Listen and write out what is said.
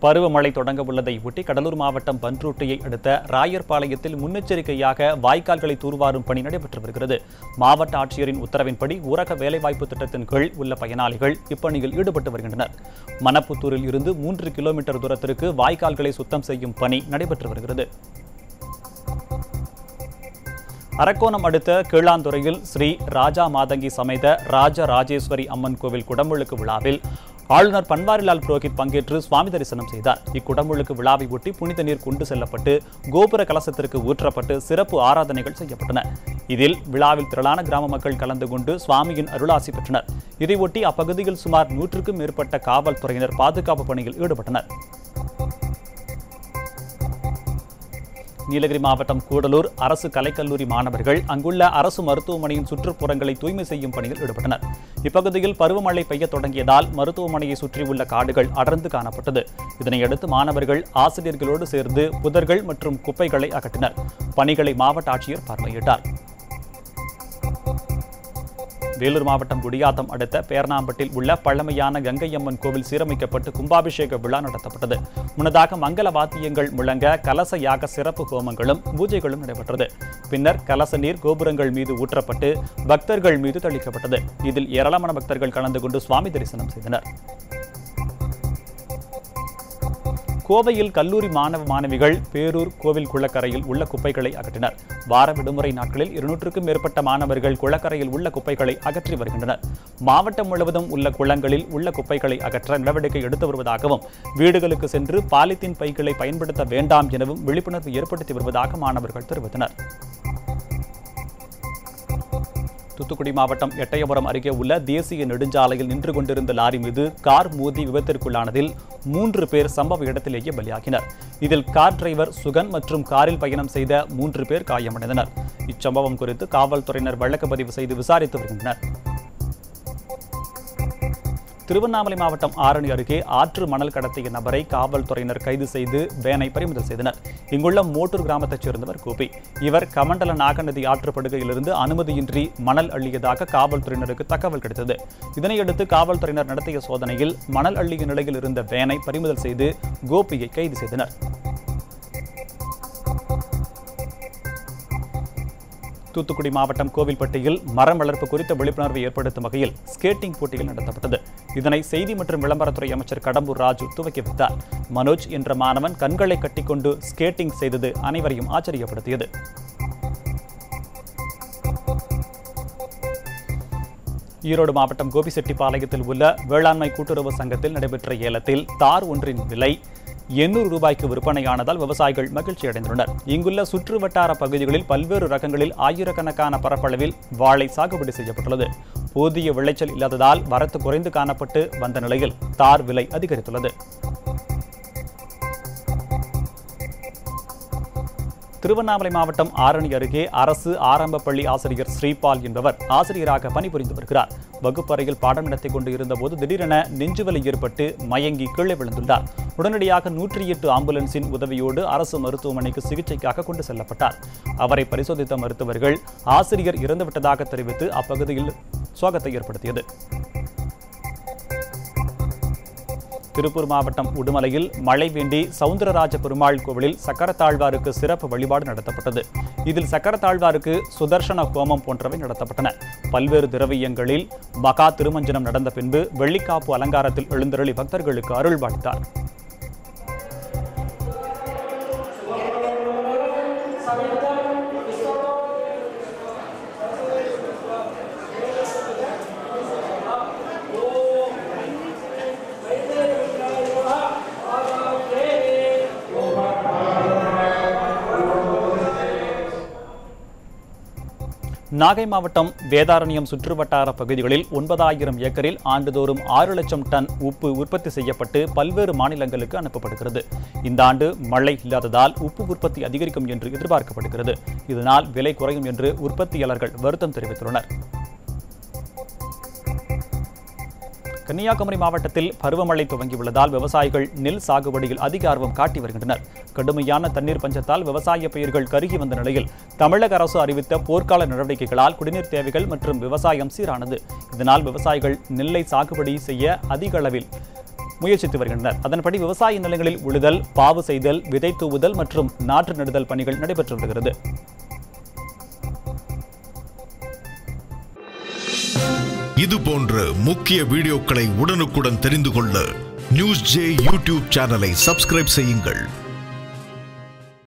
பருவமழை தொடங்க உள்ளதை ஒட்டி கடலூர் மாவட்டம் பன்ருட்டியை அடுத்த ராயர்பாளையத்தில் முன்னெச்சரிக்கையாக வாய்க்கால்களை தூர்வாரும் பணி நடைபெற்று வருகிறது மாவட்ட ஆட்சியரின் உத்தரவின்படி ஊரக வேலைவாய்ப்பு திட்டத்தின் கீழ் உள்ள பயனாளிகள் இப்பணியில் ஈடுபட்டு வருகின்றனர் மணப்புத்தூரில் இருந்து மூன்று கிலோமீட்டர் தூரத்திற்கு வாய்க்கால்களை சுத்தம் செய்யும் பணி நடைபெற்று வருகிறது அரக்கோணம் அடுத்த கீழாந்துறையில் ஸ்ரீ ராஜா மாதங்கி சமேத ராஜ ராஜேஸ்வரி அம்மன் கோவில் குடமுழுக்கு விழாவில் ஆளுநர் பன்வாரிலால் புரோஹித் பங்கேற்று சுவாமி தரிசனம் செய்தார் இக்குடமுழுக்கு விழாவை ஒட்டி புனித நீர் கொண்டு செல்லப்பட்டு கோபுர கலசத்திற்கு ஊற்றப்பட்டு சிறப்பு ஆராதனைகள் செய்யப்பட்டன இதில் விழாவில் திரளான கிராம மக்கள் கலந்து கொண்டு சுவாமியின் அருளாசி பெற்றனர் இதையொட்டி அப்பகுதியில் சுமார் நூற்றுக்கும் மேற்பட்ட காவல்துறையினர் பாதுகாப்பு பணியில் ஈடுபட்டனர் நீலகிரி மாவட்டம் கூடலூர் அரசு கலைக்கல்லூரி மாணவர்கள் அங்குள்ள அரசு மருத்துவமனையின் சுற்றுப்புறங்களை தூய்மை செய்யும் பணியில் ஈடுபட்டனர் இப்பகுதியில் பருவமழை பெய்யத் தொடங்கியதால் மருத்துவமனையை சுற்றியுள்ள காடுகள் அடர்ந்து காணப்பட்டது இதனையடுத்து மாணவர்கள் ஆசிரியர்களோடு சேர்ந்து புதர்கள் மற்றும் குப்பைகளை அகற்றினர் பணிகளை மாவட்ட ஆட்சியர் பார்வையிட்டார் வேலூர் மாவட்டம் குடியாத்தம் அடுத்த பேர்ணாம்பட்டில் உள்ள பழமையான கங்கையம்மன் கோவில் சீரமைக்கப்பட்டு கும்பாபிஷேக விழா நடத்தப்பட்டது முன்னதாக மங்கள வாத்தியங்கள் முழங்க கலச யாக சிறப்பு ஹோமங்களும் பூஜைகளும் நடைபெற்றது பின்னர் கலச நீர் கோபுரங்கள் மீது ஊற்றப்பட்டு பக்தர்கள் மீது தெளிக்கப்பட்டது இதில் ஏராளமான பக்தர்கள் கலந்து கொண்டு சுவாமி தரிசனம் செய்தனர் கோவையில் கல்லூரி மாணவ மாணவிகள் பேரூர் கோவில் குளக்கரையில் உள்ள குப்பைகளை அகற்றினர் வார விடுமுறை நாட்களில் இருநூற்றுக்கும் மேற்பட்ட மாணவர்கள் குளக்கரையில் உள்ள குப்பைகளை அகற்றி வருகின்றனர் மாவட்டம் முழுவதும் உள்ள குளங்களில் உள்ள குப்பைகளை அகற்ற நடவடிக்கை எடுத்து வருவதாகவும் வீடுகளுக்கு சென்று பாலித்தீன் பைகளை பயன்படுத்த வேண்டாம் எனவும் விழிப்புணர்வு ஏற்படுத்தி வருவதாக மாணவர்கள் தெரிவித்தனர் தூத்துக்குடி மாவட்டம் எட்டயபுரம் அருகே உள்ள தேசிய நெடுஞ்சாலையில் நின்று கொண்டிருந்த லாரி மீது கார் மோதி விபத்திற்குள்ளானதில் மூன்று பேர் சம்பவ இடத்திலேயே பலியாகினர் இதில் கார் டிரைவர் சுகன் மற்றும் காரில் பயணம் செய்த மூன்று பேர் காயமடைந்தனர் இச்சம்பவம் குறித்து காவல்துறையினர் வழக்கு பதிவு செய்து விசாரித்து வருகின்றனர் திருவண்ணாமலை மாவட்டம் ஆரணி அருகே ஆற்று மணல் கடத்திய நபரை காவல்துறையினர் கைது செய்து வேனை பறிமுதல் செய்தனர் இங்குள்ள மோட்டூர் கிராமத்தைச் சேர்ந்தவர் கோபி இவர் கமண்டல நாகநதி ஆற்றுப்படுகையிலிருந்து அனுமதியின்றி மணல் அள்ளியதாக காவல்துறையினருக்கு தகவல் கிடைத்தது இதனையடுத்து காவல்துறையினர் நடத்திய சோதனையில் மணல் அள்ளிய நிலையில் இருந்த வேனை பறிமுதல் செய்து கோபியை கைது செய்தனர் தூத்துக்குடி மாவட்டம் கோவில்பட்டியில் மரம் வளர்ப்பு குறித்த விழிப்புணர்வை ஏற்படுத்தும் வகையில் ஸ்கேட்டிங் போட்டிகள் நடத்தப்பட்டது இதனை செய்தி மற்றும் விளம்பரத்துறை அமைச்சர் கடம்பூர் ராஜு துவக்கி வைத்தார் மனோஜ் என்ற மாணவன் கண்களை கட்டிக்கொண்டு ஸ்கேட்டிங் செய்தது அனைவரையும் ஆச்சரியப்படுத்தியது ஈரோடு மாவட்டம் கோபிசெட்டிப்பாளையத்தில் உள்ள வேளாண்மை கூட்டுறவு சங்கத்தில் நடைபெற்ற ஏலத்தில் தார் ஒன்றின் விலை எண்ணூறு ரூபாய்க்கு விற்பனையானதால் விவசாயிகள் மகிழ்ச்சி அடைந்துள்ளனர் இங்குள்ள சுற்று வட்டார பகுதிகளில் பல்வேறு ரகங்களில் ஆயிரக்கணக்கான பரப்பளவில் வாழை சாகுபடி செய்யப்பட்டுள்ளது போதிய விளைச்சல் இல்லாததால் வரத்து குறைந்து காணப்பட்டு வந்த நிலையில் தார் விலை அதிகரித்துள்ளது திருவண்ணாமலை மாவட்டம் ஆரணி அருகே அரசு ஆரம்ப பள்ளி ஆசிரியர் ஸ்ரீபால் என்பவர் ஆசிரியராக பணிபுரிந்து வருகிறார் வகுப்பறையில் பாடம் நடத்தி கொண்டு இருந்தபோது திடீரென நெஞ்சுவலி ஏற்பட்டு மயங்கி கீழே விழுந்துள்ளார் உடனடியாக நூற்றி எட்டு ஆம்புலன்ஸின் உதவியோடு அரசு மருத்துவமனைக்கு சிகிச்சைக்காக கொண்டு செல்லப்பட்டார் அவரை பரிசோதித்த மருத்துவர்கள் ஆசிரியர் இறந்துவிட்டதாக தெரிவித்து அப்பகுதியில் சோகத்தை ஏற்படுத்தியது திருப்பூர் மாவட்டம் உடுமலையில் மழை வேண்டி சவுந்தரராஜ பெருமாள் கோவிலில் சக்கரத்தாழ்வாருக்கு சிறப்பு வழிபாடு நடத்தப்பட்டது இதில் சக்கரத்தாழ்வாருக்கு சுதர்சன ஹோமம் போன்றவை நடத்தப்பட்டன பல்வேறு திரவியங்களில் மகா திருமஞ்சனம் நடந்த பின்பு வெள்ளிக்காப்பு அலங்காரத்தில் எழுந்தருளி பக்தர்களுக்கு அருள் பாலித்தார் நாகை மாவட்டம் வேதாரண்யம் சுற்றுவட்டார பகுதிகளில் ஒன்பதாயிரம் ஏக்கரில் ஆண்டுதோறும் ஆறு லட்சம் டன் உப்பு உற்பத்தி செய்யப்பட்டு பல்வேறு மாநிலங்களுக்கு அனுப்பப்படுகிறது இந்த ஆண்டு மழை இல்லாததால் உப்பு உற்பத்தி அதிகரிக்கும் என்று எதிர்பார்க்கப்படுகிறது இதனால் விலை குறையும் என்று உற்பத்தியாளர்கள் வருத்தம் தெரிவித்துள்ளனர் கன்னியாகுமரி மாவட்டத்தில் பருவமழை துவங்கியுள்ளதால் விவசாயிகள் நெல் சாகுபடியில் அதிக ஆர்வம் காட்டி வருகின்றனர் கடுமையான தண்ணீர் பஞ்சத்தால் விவசாய பயிர்கள் கருகி வந்த நிலையில் தமிழக அரசு அறிவித்த போர்க்கால நடவடிக்கைகளால் குடிநீர் தேவைகள் மற்றும் விவசாயம் சீரானது இதனால் விவசாயிகள் நெல்லை சாகுபடி செய்ய அதிக அளவில் முயற்சித்து வருகின்றனர் அதன்படி விவசாய நிலங்களில் உழுதல் பாவு செய்தல் விதை தூவுதல் மற்றும் நாற்று நடுதல் பணிகள் நடைபெற்று வருகிறது இது போன்ற முக்கிய வீடியோக்களை உடனுக்குடன் தெரிந்து கொள்ள நியூஸ் ஜே யூடியூப் சேனலை சப்ஸ்கிரைப் செய்யுங்கள்